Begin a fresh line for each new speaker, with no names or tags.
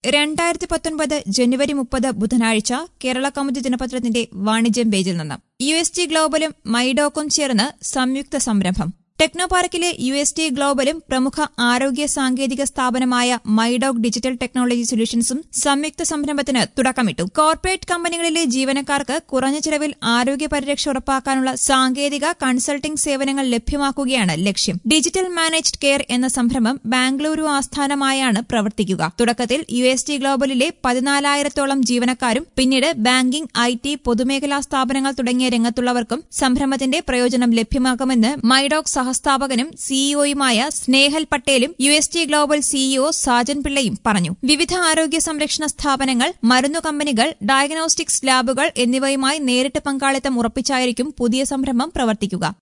രണ്ടായിരത്തി പത്തൊൻപത് ജനുവരി മുപ്പത് ബുധനാഴ്ച കേരള കൗമുദി ദിനപത്രത്തിന്റെ വാണിജ്യം പേജിൽ നിന്ന് യു എസ് ടി ഗ്ലോബലും മൈഡോക്കും ചേർന്ന് സംയുക്ത സംരംഭം ടെക്നോ പാർക്കിലെ യു എസ് ടി ഗ്ലോബലും പ്രമുഖ ആരോഗ്യ സാങ്കേതിക സ്ഥാപനമായ മൈഡോക് ഡിജിറ്റൽ ടെക്നോളജി സൊല്യൂഷൻസും സംയുക്ത സംരംഭത്തിന് തുടക്കമിട്ടു കോർപ്പറേറ്റ് കമ്പനികളിലെ ജീവനക്കാർക്ക് കുറഞ്ഞ ചെലവിൽ ആരോഗ്യ പരിരക്ഷ ഉറപ്പാക്കാനുള്ള സാങ്കേതിക കൺസൾട്ടിംഗ് സേവനങ്ങൾ ലഭ്യമാക്കുകയാണ് ലക്ഷ്യം ഡിജിറ്റൽ മാനേജ്ഡ് കെയർ എന്ന സംരംഭം ബാംഗ്ലൂരു ആസ്ഥാനമായാണ് പ്രവർത്തിക്കുക തുടക്കത്തിൽ യു എസ് ടി ഗ്ലോബലിലെ പതിനാലായിരത്തോളം ജീവനക്കാരും പിന്നീട് ബാങ്കിംഗ് ഐ ടി പൊതുമേഖലാ സ്ഥാപനങ്ങൾ തുടങ്ങിയ രംഗത്തുള്ളവർക്കും സംരംഭത്തിന്റെ പ്രയോജനം ലഭ്യമാക്കുമെന്ന് മൈഡോക് സഹസ്ഥാപകനും സിഇഒയുമായ സ്നേഹൽ പട്ടേലും U S T global CEO Sajan പിള്ളയും പറഞ്ഞു വിവിധ ആരോഗ്യ സംരക്ഷണ സ്ഥാപനങ്ങൾ മരുന്നു കമ്പനികൾ ഡയഗ്നോസ്റ്റിക്സ് ലാബുകൾ എന്നിവയുമായി നേരിട്ട് പങ്കാളിത്തം ഉറപ്പിച്ചായിരിക്കും പുതിയ സംരംഭം പ്രവർത്തിക്കുക